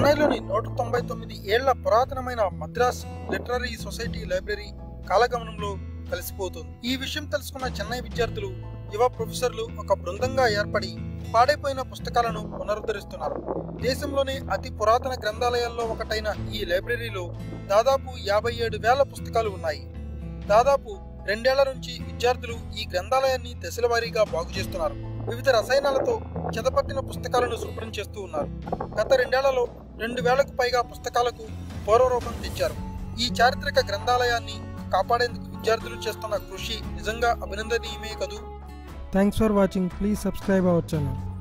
చెన్నైలోని నూట తొంభై తొమ్మిది ఏళ్ల పురాతనమైన మద్రాస్ లిటరరీ సొసైటీ లైబ్రరీ కాలగమనంలో కలిసిపోతుంది ఈ విషయం తెలుసుకున్న చెన్నై విద్యార్థులు యువ ప్రొఫెసర్లు ఒక బృందంగా ఏర్పడి పాడైపోయిన పుస్తకాలను పునరుద్ధరిస్తున్నారు దేశంలోనే అతి పురాతన గ్రంథాలయాల్లో ఒకటైన ఈ లైబ్రరీలో దాదాపు యాభై ఏడు వేల పుస్తకాలు ఉన్నాయి దాదాపు రెండేళ్ల నుంచి విద్యార్థులు ఈ గ్రంథాలయాన్ని దశల వారీగా బాగు చేస్తున్నారు వివిధ రసాయనాలతో చెదపట్టిన పుస్తకాలను శుభ్రం చేస్తూ ఉన్నారు గత రెండేళ్లలో రెండు వేలకు పైగా పుస్తకాలకు పూర్వరూపం తెచ్చారు ఈ చారిత్రక గ్రంథాలయాన్ని కాపాడేందుకు విద్యార్థులు చేస్తున్న కృషి నిజంగా అభినందనీయమే కదూ Thanks for watching. Please subscribe our channel.